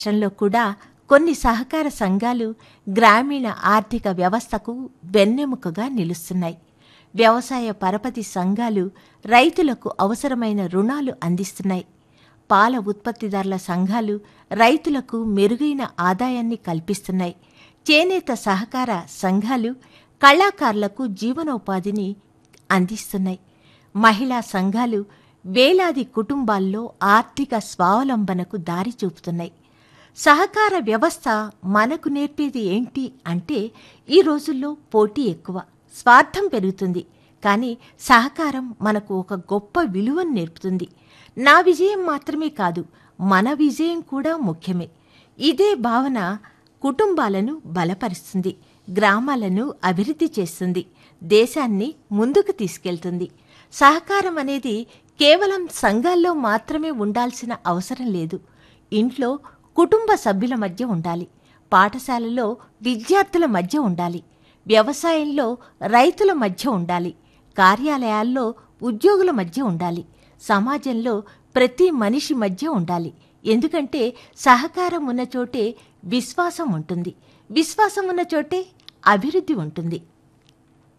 రాష్ట్రంలో కూడా కొన్ని సహకార సంఘాలు గ్రామీణ ఆర్థిక వ్యవస్థకు వెన్నెముకగా నిలుస్తున్నాయి వ్యవసాయ పరపతి సంఘాలు రైతులకు అవసరమైన రుణాలు అందిస్తున్నాయి పాల ఉత్పత్తిదారుల సంఘాలు రైతులకు మెరుగైన ఆదాయాన్ని కల్పిస్తున్నాయి చేనేత సహకార సంఘాలు కళాకారులకు జీవనోపాధిని అందిస్తున్నాయి మహిళా సంఘాలు వేలాది కుటుంబాల్లో ఆర్థిక స్వావలంబనకు దారి చూపుతున్నాయి సహకార వ్యవస్థ మనకు నేర్పేది ఏంటి అంటే ఈ రోజుల్లో పోటీ ఎక్కువ స్వార్థం పెరుగుతుంది కానీ సహకారం మనకు ఒక గొప్ప విలువను నేర్పుతుంది నా విజయం మాత్రమే కాదు మన విజయం కూడా ముఖ్యమే ఇదే భావన కుటుంబాలను బలపరుస్తుంది గ్రామాలను అభివృద్ధి చేస్తుంది దేశాన్ని ముందుకు తీసుకెళ్తుంది సహకారం అనేది కేవలం సంఘాల్లో మాత్రమే ఉండాల్సిన అవసరం లేదు ఇంట్లో కుటుంబ సభ్యుల మధ్య ఉండాలి పాఠశాలలో విద్యార్థుల మధ్య ఉండాలి వ్యవసాయంలో రైతుల మధ్య ఉండాలి కార్యాలయాల్లో ఉద్యోగుల మధ్య ఉండాలి సమాజంలో ప్రతి మనిషి మధ్య ఉండాలి ఎందుకంటే సహకారం ఉన్న చోటే విశ్వాసం ఉంటుంది విశ్వాసం ఉన్న చోటే అభివృద్ధి ఉంటుంది